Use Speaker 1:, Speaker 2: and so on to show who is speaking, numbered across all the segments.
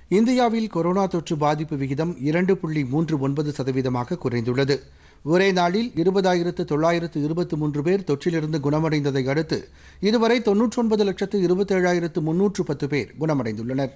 Speaker 1: இந்தியாவில் கொரோனா தொற்று பாதிப்பு விகிதம் இரண்டு புள்ளி மூன்று ஒன்பது சதவீதமாக குறைந்துள்ளது ஒரே நாளில் இருபதாயிரத்து தொள்ளாயிரத்து இருபத்தி மூன்று பேர் தொற்றிலிருந்து குணமடைந்ததை அடுத்து இதுவரை தொன்னூற்றொன்பது லட்சத்து இருபத்தேழாயிரத்து முன்னூற்று பத்து பேர் குணமடைந்துள்ளனர்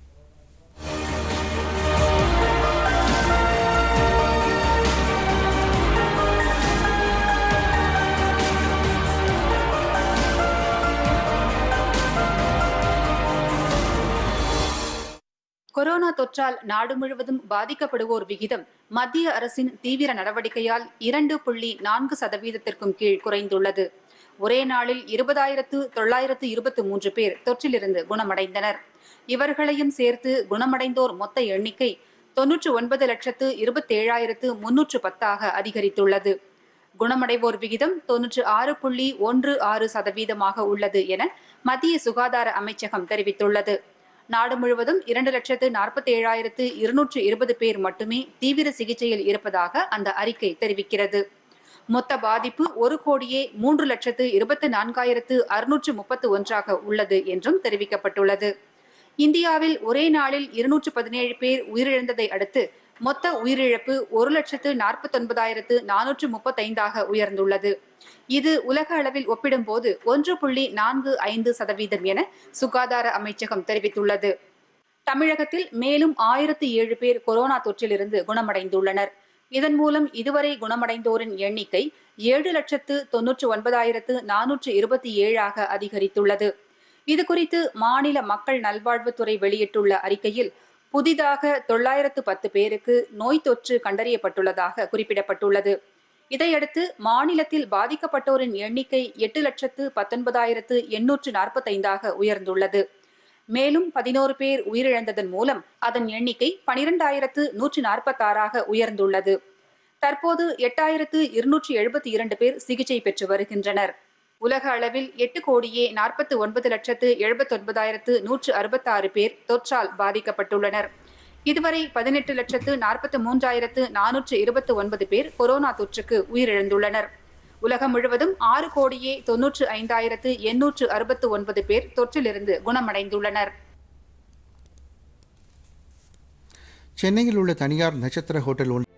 Speaker 2: கொரோனா தொற்றால் நாடு முழுவதும் பாதிக்கப்படுவோர் விகிதம் மத்திய அரசின் தீவிர நடவடிக்கையால் இரண்டு புள்ளி நான்கு சதவீதத்திற்கும் கீழ் குறைந்துள்ளது ஒரே நாளில் இருபதாயிரத்து தொள்ளாயிரத்து இருபத்தி மூன்று பேர் தொற்றிலிருந்து குணமடைந்தனர் இவர்களையும் சேர்த்து குணமடைந்தோர் மொத்த எண்ணிக்கை தொன்னூற்று ஒன்பது லட்சத்து இருபத்தேழாயிரத்து முன்னூற்று பத்தாக அதிகரித்துள்ளது குணமடைவோர் விகிதம் தொன்னூற்று ஆறு புள்ளி ஒன்று ஆறு சதவீதமாக உள்ளது என மத்திய சுகாதார அமைச்சகம் தெரிவித்துள்ளது நாடு முழுவதும் இரண்டு லட்சத்து நாற்பத்தி ஏழாயிரத்து இருநூற்று இருபது பேர் மட்டுமே தீவிர சிகிச்சையில் இருப்பதாக அந்த அறிக்கை தெரிவிக்கிறது மொத்த பாதிப்பு ஒரு கோடியே மூன்று லட்சத்து இருபத்தி நான்காயிரத்து அறுநூற்று முப்பத்து ஒன்றாக உள்ளது என்றும் தெரிவிக்கப்பட்டுள்ளது இந்தியாவில் ஒரே நாளில் இருநூற்று பதினேழு பேர் உயிரிழந்ததை அடுத்து மொத்த உயிரிழப்பு ஒரு லட்சத்து நாற்பத்தொன்பதாயிரத்து நானூற்று முப்பத்தைந்தாக உயர்ந்துள்ளது இது உலக அளவில் ஒப்பிடும்போது ஒன்று புள்ளி நான்கு ஐந்து சதவீதம் என சுகாதார அமைச்சகம் தெரிவித்துள்ளது தமிழகத்தில் மேலும் ஆயிரத்து ஏழு பேர் கொரோனா தொற்றிலிருந்து குணமடைந்துள்ளனர் இதன் மூலம் இதுவரை குணமடைந்தோரின் எண்ணிக்கை ஏழு லட்சத்து தொன்னூற்று ஒன்பதாயிரத்து நானூற்று இருபத்தி ஏழாக அதிகரித்துள்ளது இதுகுறித்து மாநில மக்கள் நல்வாழ்வுத்துறை வெளியிட்டுள்ள அறிக்கையில் புதிதாக தொள்ளாயிரத்து பத்து பேருக்கு நோய் தொற்று கண்டறியப்பட்டுள்ளதாக குறிப்பிடப்பட்டுள்ளது இதையடுத்து மாநிலத்தில் பாதிக்கப்பட்டோரின் எண்ணிக்கை எட்டு லட்சத்து பத்தொன்பதாயிரத்து எண்ணூற்று நாற்பத்தைந்தாக உயர்ந்துள்ளது மேலும் பதினோரு பேர் உயிரிழந்ததன் மூலம் அதன் எண்ணிக்கை பனிரெண்டாயிரத்து நூற்று நாற்பத்தாறாக உயர்ந்துள்ளது தற்போது எட்டாயிரத்து இருநூற்றி எழுபத்தி இரண்டு பேர் சிகிச்சை பெற்று வருகின்றனர் உலக அளவில் எட்டு கோடியே நாற்பத்தி ஒன்பது லட்சத்து எழுபத்தொன்பதாயிரத்து நூற்று அறுபத்தாறு பேர் தொற்றால் பாதிக்கப்பட்டுள்ளனர் இதுவரை பதினெட்டு லட்சத்து நாற்பத்தி மூன்றாயிரத்து நானூற்று இருபத்தி ஒன்பது பேர் கொரோனா தொற்றுக்கு உயிரிழந்துள்ளனர் உலகம் முழுவதும் ஆறு கோடியே தொன்னூற்று ஐந்தாயிரத்து எண்ணூற்று அறுபத்து ஒன்பது பேர் தொற்றிலிருந்து குணமடைந்துள்ளனர்
Speaker 1: சென்னையில் உள்ள தனியார் நட்சத்திர ஹோட்டல் ஒன்று